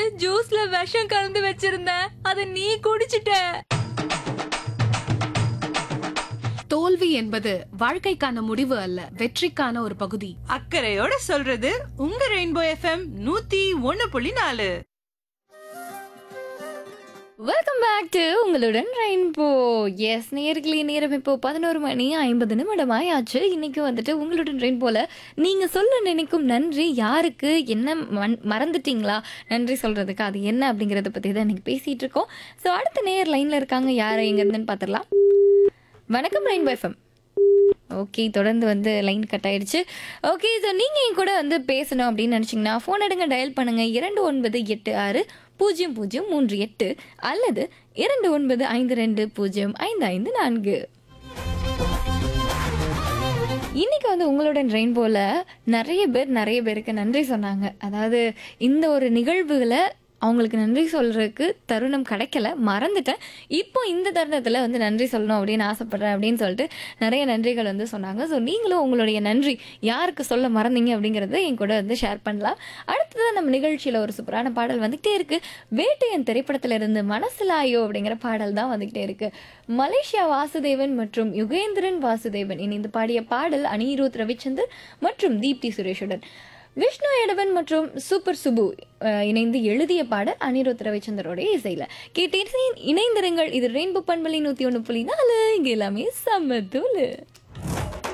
ஜூஸ்ல விஷம் கலந்து வச்சிருந்தேன் அத நீ குடிச்சிட்ட தோல்வி என்பது வாழ்க்கைக்கான முடிவு அல்ல வெற்றிக்கான ஒரு பகுதி அக்கறையோட சொல்றது உங்க ரெயின்போ எஃப்எம் நூத்தி ஒன்னு புள்ளி நாலு வெல்கம் பேக் டு உங்களுடன் ரெயின்போ எஸ் நேர்களே நேரம் இப்போ பதினோரு மணி ஐம்பது நிமிடம் ஆயாச்சு இன்னைக்கு வந்துட்டு உங்களுடன் ரெயின்போல நீங்க சொல்ல நினைக்கும் நன்றி யாருக்கு என்ன மன்- மறந்துட்டீங்களா நன்றி சொல்றதுக்கு அது என்ன அப்படிங்கறத பத்தி தான் இன்னைக்கு பேசிட்டு இருக்கோம் ஸோ அடுத்த நேர் லைன்ல இருக்காங்க யார் எங்க இருந்துன்னு பார்த்துடலாம் வணக்கம் ரெயின்போ எஃப்எம் ஓகே தொடர்ந்து வந்து லைன் கட் ஆயிடுச்சு ஓகே ஸோ நீங்கள் என் கூட வந்து பேசணும் அப்படின்னு நினச்சிங்கன்னா ஃபோன் எடுங்க டயல் பண்ணுங்கள் இரண்டு ஒன்பது எட்டு ஆறு பூஜ்ஜியம் பூஜ்ஜியம் மூன்று எட்டு அல்லது இரண்டு ஒன்பது ஐந்து ரெண்டு பூஜ்ஜியம் ஐந்து ஐந்து நான்கு இன்னைக்கு வந்து உங்களுடன் ரெயின்போல நிறைய பேர் நிறைய பேருக்கு நன்றி சொன்னாங்க அதாவது இந்த ஒரு நிகழ்வுகளை அவங்களுக்கு நன்றி சொல்றதுக்கு தருணம் கிடைக்கல மறந்துட்டேன் இப்போ இந்த தருணத்தில் வந்து நன்றி சொல்லணும் அப்படின்னு ஆசைப்படுறேன் அப்படின்னு சொல்லிட்டு நிறைய நன்றிகள் வந்து சொன்னாங்க ஸோ நீங்களும் உங்களுடைய நன்றி யாருக்கு சொல்ல மறந்தீங்க அப்படிங்கிறத என் கூட வந்து ஷேர் பண்ணலாம் அடுத்தது நம்ம நிகழ்ச்சியில் ஒரு சூப்பரான பாடல் வந்துகிட்டே இருக்கு வேட்டையன் திரைப்படத்துல இருந்து மனசிலாயோ அப்படிங்கிற பாடல் தான் வந்துகிட்டே இருக்கு மலேசியா வாசுதேவன் மற்றும் யுகேந்திரன் வாசுதேவன் இணைந்து பாடிய பாடல் அனிருத் ரவிச்சந்தர் மற்றும் தீப்தி சுரேஷுடன் விஷ்ணு எடவன் மற்றும் சூப்பர் சுபு அஹ், இணைந்து எழுதிய பாடல் அனிருத் ரவிச்சந்தரோடைய இசையில கேட்டீர்கள் இணைந்திருங்கள் இது ரெயின்போ பண்பலி நூத்தி ஒன்று புள்ளி நாலு இங்க எல்லாமே சமத்தூளு